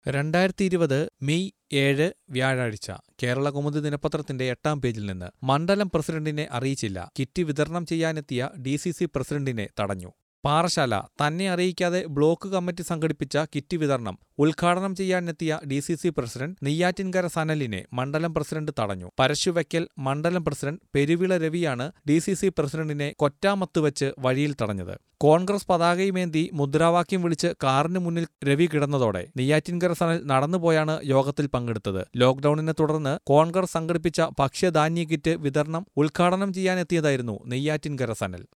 രണ്ടായിരത്തി ഇരുപത് മെയ് ഏഴ് വ്യാഴാഴ്ച കേരള കൗമുദി ദിനപത്രത്തിന്റെ എട്ടാം പേജിൽ നിന്ന് മണ്ഡലം പ്രസിഡന്റിനെ അറിയിച്ചില്ല കിറ്റ് വിതരണം ചെയ്യാനെത്തിയ ഡി സി സി പ്രസിഡന്റിനെ തടഞ്ഞു പാറശാല തന്നെ അറിയിക്കാതെ ബ്ലോക്ക് കമ്മിറ്റി സംഘടിപ്പിച്ച കിറ്റ് വിതരണം ഉദ്ഘാടനം ചെയ്യാനെത്തിയ D C C president Neyyattinkara സനലിനെ മണ്ഡലം പ്രസിഡന്റ് തടഞ്ഞു പരശുവയ്ക്കൽ മണ്ഡലം പ്രസിഡന്റ് പെരുവിള രവിയാണ് ഡി സി സി പ്രസിഡന്റിനെ കൊറ്റാമത്ത് വെച്ച് വഴിയിൽ തടഞ്ഞത് കോൺഗ്രസ് പതാകയുമേന്തി മുദ്രാവാക്യം വിളിച്ച് കാറിന് മുന്നിൽ രവി കിടന്നതോടെ നെയ്യാറ്റിൻകര സനൽ നടന്നുപോയാണ് യോഗത്തിൽ പങ്കെടുത്തത് ലോക്ഡൌണിനെ തുടർന്ന് കോൺഗ്രസ് സംഘടിപ്പിച്ച ഭക്ഷ്യധാന്യ കിറ്റ് വിതരണം ഉദ്ഘാടനം ചെയ്യാനെത്തിയതായിരുന്നു നെയ്യാറ്റിൻകര സനൽ